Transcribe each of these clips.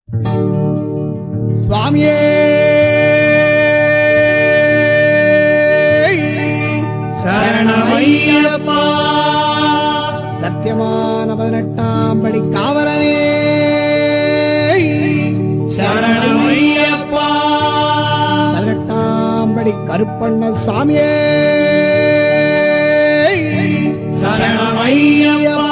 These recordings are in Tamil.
சுவாமியே சரணமையப்பா சத்தியமான பதினெட்டாம் படி காவலனே சரணமையப்பா பதினெட்டாம் படி கருப்பண்ண சாமியே சரணமையப்பா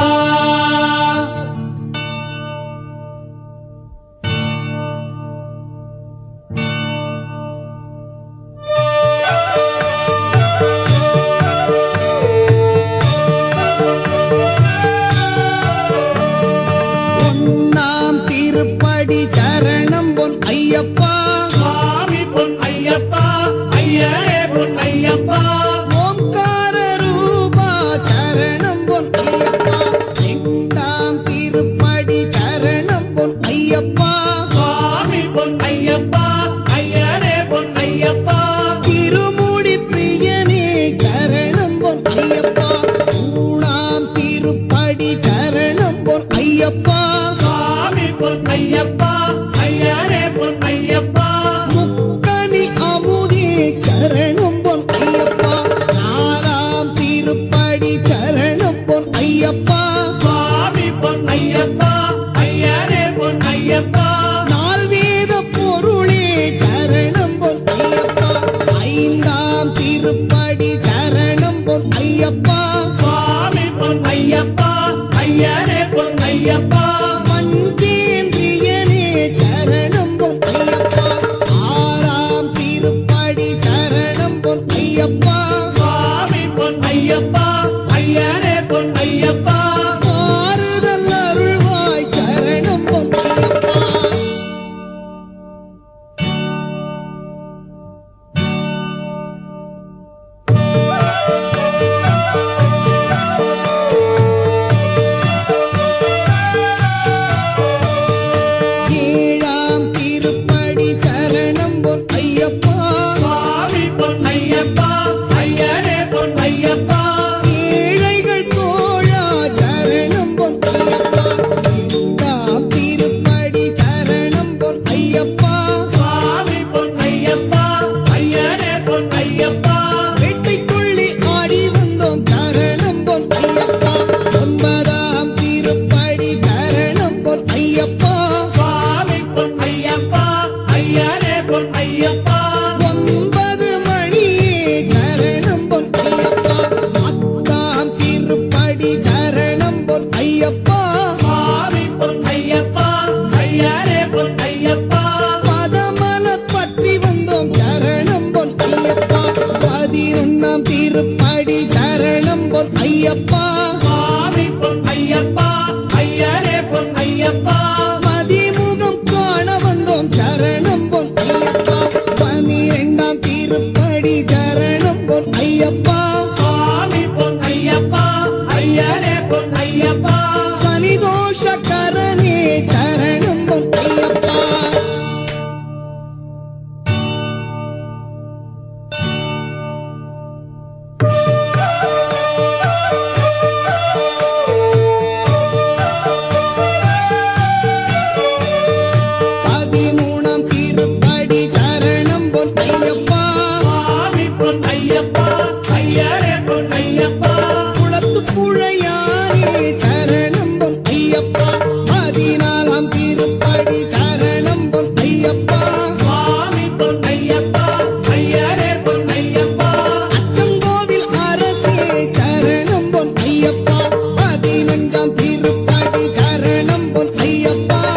ஒன்னாம் திருப்படி சரணம் பொன் ஐயப்பா சுவாமி பொன் ஐயப்பா ஐயனே பொன் ஐயப்பா ஓம்கார ரூபா சரணம் பொன் ஐயப்பா எட்டாம் திருப்படி சரணம் பொன் ஐயப்பா சுவாமி பொன் ஐயப்பா ஐயனே பொன் ஐயப்பா திருமுடி பிரியனே சரணம் பொன் ஐயப்பா மூணாம் திருப்படி சரணம் பொன் ஐயப்பா சுவாமி பொன் ஐயப்பா ஐயனே பொன் ஐயப்பா முக்கனி அமுதே சரணம் பொன் ஐயப்பா நாலாம் திருப்படி சரணம் பொன் ஐயப்பா சுவாமி பொன் ஐயப்பா ஐயனே பொன் ஐயப்பா நால்வேத பொருளே சரணம் பொன் ஐயப்பா ஐந்தாம் திருப்படி சரணம் பொன் ஐயப்பா சுவாமி பொன் ஐயப்பா ஐயனே பொன் ஐயப்பா பஞ்சேந்திரியனே சரணம் பொன் ஐயப்பா ஆறாம் திருப்படி சரணம் பொன் ஐயப்பா சுவாமி பொன் ஐயப்பா ஐயனே பொன் ஐயப்பா மாறுதல் அருள்வாய் சரணம் பொன் ஐயப்பா ஏழாம் திருப்படி சரணம் பொன் ஐயப்பா சுவாமி பொன் ஐயப்பா ஐயனே பொன் ஐயப்பா ஏழைகள் தோழா சரணம் பொன் ஐயப்பா எட்டாம் திருப்படி சரணம் பொன் ஐயப்பா சுவாமி பொன் ஐயப்பா ஐயனே பொன் ஐயப்பா வேட்டைக்குள்ளி ஆடி வந்தோம் சரணம் பொன் ஐயப்பா ஒன்பதாம் திருப்படி சரணம் பொன் ஐயப்பா சுவாமி பொன் ஐயப்பா ஐயனே பொன் ஐயப்பா ஒன்பது மணியே சரணம் பொன் ஐயப்பா பத்தாம் திருப்படி சரணம் பொன் ஐயப்பா சுவாமி பொன் ஐயப்பா ஐயனே பொன் ஐயப்பா பதமலர் பற்றி வந்தோம் சரணம் பொன் ஐயப்பா பதினொன்னாம் திருப்படி சரணம் பொன் ஐயப்பா சுவாமி பொன் ஐயப்பா ஐயனே பொன் ஐயப்பா மதிமுகம் காண வந்தோம் சரணம் பொன் ஐயப்பா பனிரெண்டாம் திருப்படி சரணம் பொன் ஐயப்பா சுவாமி பொன் ஐயப்பா ஐயனே பொன் ஐயப்பா சனிதோஷ கரனே சரணம் பொன் ஐயப்பா பதிமூணாம் திருப்படி சரணம் பொன் ஐயப்பா சுவாமி பொன் ஐயப்பா ஐயனே பொன் ஐயப்பா குளத்து புழையானே சரணம் பொன் ஐயப்பா பதினாலாம் திருப்படி சரணம் பொன் ஐயப்பா சுவாமி பொன் ஐயப்பா ஐயனே பொன் ஐயப்பா அச்சங்கோவில் அரசே சரணம் பொன் ஐயப்பா பதினஞ்சாம் திருப்படி சரணம் பொன் ஐயப்பா